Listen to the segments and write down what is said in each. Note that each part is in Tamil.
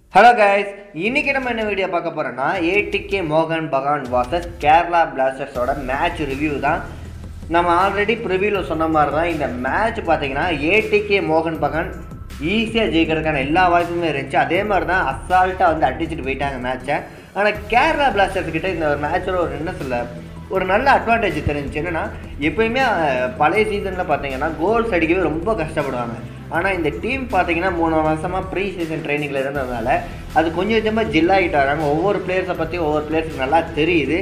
ஹலோ கைஸ் இன்னைக்கு நம்ம என்ன வீடியோ பார்க்க போறோம்னா ஏடிகே மோகன் பகான் வாசஸ் கேரளா பிளாஸ்டர்ஸோட மேட்ச் ரிவ்யூ தான் நம்ம ஆல்ரெடி ப்ரிவியூவில் சொன்ன மாதிரி தான் இந்த மேட்ச் பார்த்தீங்கன்னா ஏடிகே மோகன் பகான் ஈஸியாக ஜெயிக்கிறதுக்கான எல்லா வாய்ப்புமே இருந்துச்சு அதே மாதிரி தான் அசால்ட்டாக வந்து அடிச்சுட்டு போயிட்டாங்க மேட்ச்சை ஆனால் கேரளா பிளாஸ்டர்ஸ் கிட்ட இந்த ஒரு மேட்சோட ஒரு என்ன சொல்ல ஒரு நல்ல அட்வான்டேஜ் தெரிஞ்சுச்சு என்னன்னா எப்பயுமே அஹ், பழைய சீசனில் பார்த்தீங்கன்னா கோல்ஸ் அடிக்கவே ரொம்ப கஷ்டப்படுவாங்க ஆனால் இந்த டீம் பார்த்தீங்கன்னா மூணு வருஷமாக ப்ரீ சீசன் ட்ரைனிங்கில் இருந்ததுனால அது கொஞ்சம் கொஞ்சமாக ஜில் ஆகிட்டு வராங்க ஒவ்வொரு பிளேயர்ஸை பற்றி ஒவ்வொரு பிளேயர்ஸுக்கு நல்லா தெரியுது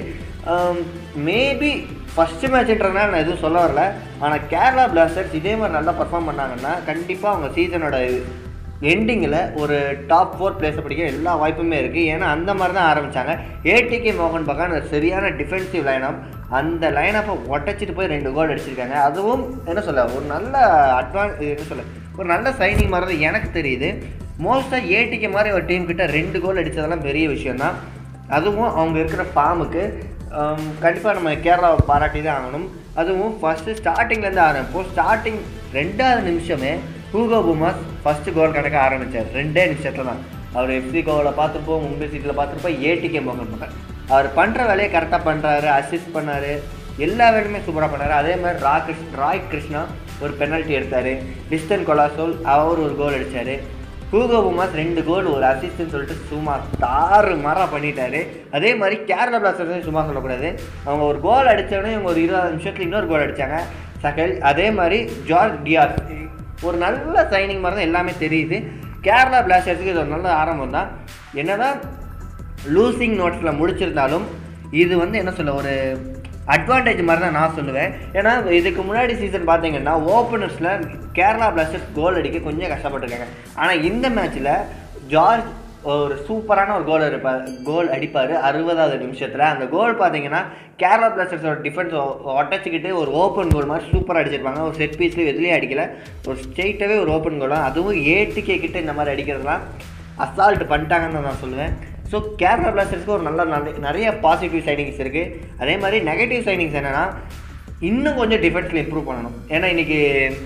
மேபி ஃபஸ்ட்டு மேட்ச்ன்றதுனால நான் எதுவும் சொல்ல வரல ஆனால் கேரளா பிளாஸ்டர்ஸ் இதே மாதிரி நல்லா பர்ஃபார்ம் பண்ணாங்கன்னா கண்டிப்பாக அவங்க சீசனோட எண்டிங்கில் ஒரு டாப் ஃபோர் பிளேஸை பிடிக்க எல்லா வாய்ப்புமே இருக்குது ஏன்னா அந்த மாதிரி தான் ஆரம்பித்தாங்க ஏடிகே மோகன் பகான் ஒரு சரியான டிஃபென்சிவ் லைனப் அந்த லைனப்பை உடச்சிட்டு போய் ரெண்டு கோல் அடிச்சிருக்காங்க அதுவும் என்ன சொல்ல ஒரு நல்ல அட்வான் என்ன சொல்ல ஒரு நல்ல சைனிங் மாதிரி தான் எனக்கு தெரியுது மோஸ்ட்டாக ஏடிகே மாதிரி ஒரு டீம் கிட்ட ரெண்டு கோல் அடித்ததெல்லாம் பெரிய விஷயம்தான் அதுவும் அவங்க இருக்கிற ஃபார்முக்கு கண்டிப்பாக நம்ம கேரளாவை பாராட்டி தான் ஆகணும் அதுவும் ஃபஸ்ட்டு ஸ்டார்டிங்லேருந்து ஆரம்பிப்போம் ஸ்டார்டிங் ரெண்டாவது நிமிஷமே ஹூகோ புமாஸ் ஃபஸ்ட்டு கோல் கணக்க ஆரம்பித்தார் ரெண்டே நிமிஷத்தில் தான் அவர் எஃப்சி கோவில் பார்த்துருப்போம் மும்பை சிட்டியில் பார்த்துருப்போம் ஏடிகே மோகன் பகன் அவர் பண்ணுற வேலையை கரெக்டாக பண்ணுறாரு அசிஸ்ட் பண்ணார் எல்லா வேலையுமே சூப்பராக பண்ணார் அதே மாதிரி ரா கிருஷ் ராய் கிருஷ்ணா ஒரு பெனல்ட்டி எடுத்தார் டிஸ்டன் கொலாசோல் அவர் ஒரு கோல் அடித்தார் ஹூகோ புமாஸ் ரெண்டு கோல் ஒரு அசிஸ்ட்னு சொல்லிட்டு சும்மா தாறு மாறாக பண்ணிட்டாரு அதே மாதிரி கேரளா பிளாஸ்டர்ஸையும் சும்மா சொல்லக்கூடாது அவங்க ஒரு கோல் அடித்தவொடனே இவங்க ஒரு இருபது நிமிஷத்துல இன்னொரு கோல் அடித்தாங்க சகல் அதே மாதிரி ஜார்ஜ் டியாஸ் ஒரு நல்ல சைனிங் மாதிரி தான் எல்லாமே தெரியுது கேரளா பிளாஸ்டர்ஸுக்கு இது ஒரு நல்ல ஆரம்பம் தான் என்னதான் லூசிங் நோட்ஸில் முடிச்சிருந்தாலும் இது வந்து என்ன சொல்ல ஒரு அட்வான்டேஜ் மாதிரி தான் நான் சொல்லுவேன் ஏன்னா இதுக்கு முன்னாடி சீசன் பார்த்தீங்கன்னா ஓப்பனர்ஸில் கேரளா பிளாஸ்டர்ஸ் கோல் அடிக்க கொஞ்சம் கஷ்டப்பட்டுருக்காங்க ஆனால் இந்த மேட்ச்சில் ஜார்ஜ் ஒரு சூப்பரான ஒரு கோல் இருப்பார் கோல் அடிப்பார் அறுபதாவது நிமிஷத்தில் அந்த கோல் பார்த்தீங்கன்னா கேரளா பிளாஸ்டர்ஸோட டிஃபென்ஸ் ஒட்டச்சிக்கிட்டு ஒரு ஓப்பன் கோல் மாதிரி சூப்பராக அடிச்சிருப்பாங்க ஒரு செட் பீஸ்லேயும் எதுலேயும் அடிக்கல ஒரு ஸ்ட்ரெயிட்டாகவே ஒரு ஓப்பன் கோல் தான் அதுவும் ஏடிகே கிட்ட இந்த மாதிரி அடிக்கிறதுலாம் அசால்ட் பண்ணிட்டாங்கன்னு தான் நான் சொல்லுவேன் ஸோ கேரளா பிளாஸ்டர்ஸ்க்கு ஒரு நல்ல நல்ல- நிறைய பாசிட்டிவ் சைனிங்ஸ் இருக்குது அதே மாதிரி நெகட்டிவ் சைனிங்ஸ் என்னென்னா இன்னும் கொஞ்சம் டிஃபென்ஸில் இம்ப்ரூவ் பண்ணணும் ஏன்னா இன்றைக்கி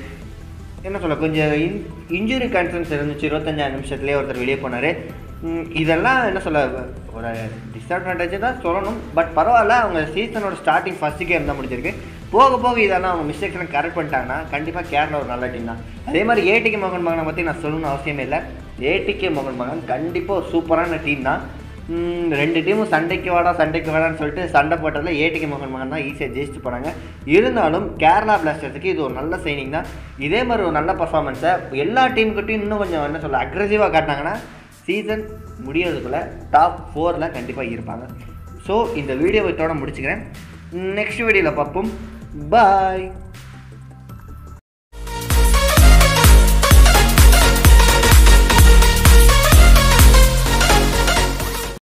என்ன சொல்ல கொஞ்சம் இன் இன்ஜுரி கன்சர்ன்ஸ் இருந்துச்சு இருபத்தஞ்சாயிரம் நிமிஷத்துலேயே ஒருத்தர் வெளியே போனார் இதெல்லாம் என்ன சொல்ல ஒரு டிஸ்அட்வான்டேஜ் தான் சொல்லணும் பட் பரவாயில்ல அவங்க சீசனோட ஸ்டார்டிங் ஃபஸ்ட்டு கேம் தான் முடிஞ்சிருக்கு போக போக இதெல்லாம் அவங்க மிஸ்டேக்ஸ்லாம் கரெக்ட் பண்ணிட்டாங்கன்னா கண்டிப்பாக கேரளா ஒரு நல்ல டீம் தான் அதே மாதிரி ஏடிகே மோகன் மகனை பற்றி நான் சொல்லணும்னு அவசியமே இல்லை ஏடிகே மோகன் மகன் கண்டிப்பாக ஒரு சூப்பரான டீம் தான் ம், ரெண்டு டீமும் சண்டைக்கு வாடா சண்டைக்கு வாடான்னு சொல்லிட்டு சண்டை போட்டதில் ஏடிகே மோகன் மகன் தான் ஈஸியாக ஜெயிச்சுட்டு போனாங்க இருந்தாலும் கேரளா பிளாஸ்டர்ஸுக்கு இது ஒரு நல்ல சைனிங் தான் இதே மாதிரி ஒரு நல்ல பர்ஃபார்மன்ஸை எல்லா டீமுக்கிட்டையும் இன்னும் கொஞ்சம் என்ன சொல்ல அக்ரெசிவாக காட்டினாங்கன்னா சீசன் முடியறதுக்குள்ளே டாப் ஃபோரில் கண்டிப்பாக இருப்பாங்க ஸோ இந்த வீடியோ இதோட முடிச்சுக்கிறேன் நெக்ஸ்ட் வீடியோவில் பார்ப்போம் பாய்